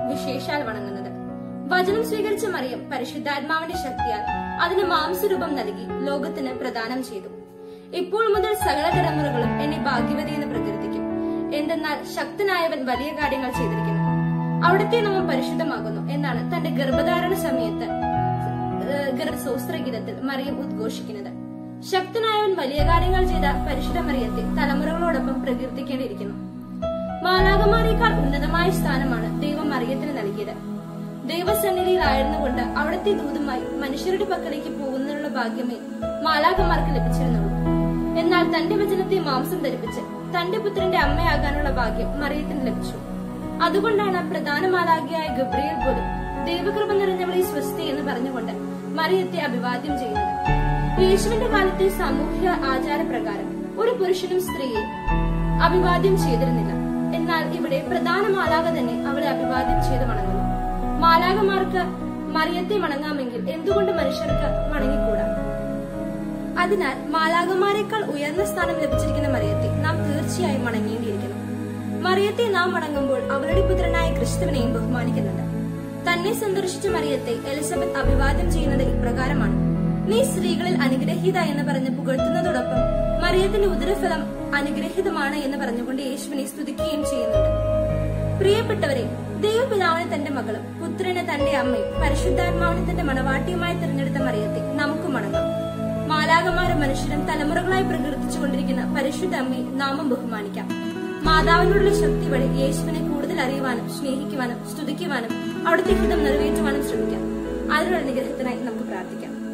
വിശേഷാൽ വണങ്ങുന്നത് വചനം സ്വീകരിച്ച മറിയം പരിശുദ്ധാത്മാവിന്റെ ശക്തിയാൽ അതിന് മാംസരൂപം നൽകി ലോകത്തിന് പ്രദാനം ചെയ്തു ഇപ്പോൾ മുതൽ സകല തലമുറകളും എന്നെ ഭാഗ്യവതി എന്ന് പ്രകീർത്തിക്കും എന്തെന്നാൽ ശക്തനായവൻ വലിയ കാര്യങ്ങൾ ചെയ്തിരിക്കുന്നു അവിടുത്തെ നാമം പരിശുദ്ധമാകുന്നു എന്നാണ് തന്റെ ഗർഭധാരണ സമയത്ത് ഏഹ് ഗർഭസോസ്ത്രഗീതത്തിൽ മറിയം ഉദ്ഘോഷിക്കുന്നത് ശക്തനായവൻ വലിയ കാര്യങ്ങൾ ചെയ്ത പരിശുദ്ധ മറിയത്തെ തലമുറകളോടൊപ്പം പ്രകീർത്തിക്കേണ്ടിയിരിക്കുന്നു മാലാകമാരേക്കാൾ ഉന്നതമായ സ്ഥാനമാണ് ദൈവം മറിയത്തിന് നൽകിയത് ദൈവസന്നിധിയിലായിരുന്നുകൊണ്ട് അവിടുത്തെ ദൂതുമായി മനുഷ്യരുടെ പക്കലേക്ക് പോകുന്നതിനുള്ള ഭാഗ്യമേ മാലാകമാർക്ക് ലഭിച്ചിരുന്നുള്ളൂ എന്നാൽ തന്റെ വചനത്തെ മാംസം ധരിപ്പിച്ച് തന്റെ പുത്രന്റെ അമ്മയാകാനുള്ള ഭാഗ്യം മറിയത്തിന് ലഭിച്ചു അതുകൊണ്ടാണ് പ്രധാന മാലാഖിയായ ഗബ്രിയേൽ പോലും ദൈവകൃപ നിറഞ്ഞവളെ സ്വസ്തി എന്ന് പറഞ്ഞുകൊണ്ട് മറിയത്തെ അഭിവാദ്യം ചെയ്യുന്നത് യേശുവിന്റെ കാലത്തെ സാമൂഹ്യ ആചാരപ്രകാരം ഒരു പുരുഷനും സ്ത്രീയെ അഭിവാദ്യം ചെയ്തിരുന്നില്ല എന്നാൽ ഇവിടെ പ്രധാന മാലാക തന്നെ അവളെ അഭിവാദ്യം ചെയ്ത് വണങ്ങുന്നു മാലാകമാർക്ക് മറിയത്തെ വണങ്ങാമെങ്കിൽ എന്തുകൊണ്ട് മനുഷ്യർക്ക് വണങ്ങിക്കൂടാ അതിനാൽ മാലാകമാരെക്കാൾ ഉയർന്ന സ്ഥാനം ലഭിച്ചിരിക്കുന്ന മറിയത്തെ നാം തീർച്ചയായും വണങ്ങേണ്ടിയിരിക്കുന്നു മറിയത്തെ നാം വണങ്ങുമ്പോൾ അവരുടെ പുത്രനായ ക്രിസ്തുവിനെയും ബഹുമാനിക്കുന്നുണ്ട് തന്നെ സന്ദർശിച്ച മറിയത്തെ എലിസബത്ത് അഭിവാദ്യം ചെയ്യുന്നത് ഇപ്രകാരമാണ് നീ സ്ത്രീകളിൽ അനുഗ്രഹീത എന്ന് പറഞ്ഞ് പുകഴ്ത്തുന്നതോടൊപ്പം മറിയത്തിന്റെ ഉദരഫലം അനുഗ്രഹീതമാണ് എന്ന് പറഞ്ഞുകൊണ്ട് യേശുവിനെ സ്തുതിക്കുകയും ചെയ്യുന്നുണ്ട് പ്രിയപ്പെട്ടവരെ ദൈവപിതാവിനെ തന്റെ മകളും പുത്രനെ തന്റെ അമ്മയും പരിശുദ്ധാത്മാവിനെ തന്റെ മണവാട്ടിയുമായി തിരഞ്ഞെടുത്ത മറിയത്തെ നമുക്ക് മണങ്ങാം മാലാകമാരും മനുഷ്യരും തലമുറകളായി പ്രകീർത്തിച്ചുകൊണ്ടിരിക്കുന്ന പരിശുദ്ധ അമ്മയെ നാമം ബഹുമാനിക്കാം മാതാവിനോടുള്ള ശക്തി വഴി യേശുവിനെ കൂടുതൽ അറിയുവാനും സ്നേഹിക്കുവാനും സ്തുതിക്കുവാനും അവിടുത്തെ ഹിതം നിറവേറ്റുവാനും ശ്രമിക്കാം അതിനുള്ള അനുഗ്രഹത്തിനായി നമുക്ക് പ്രാർത്ഥിക്കാം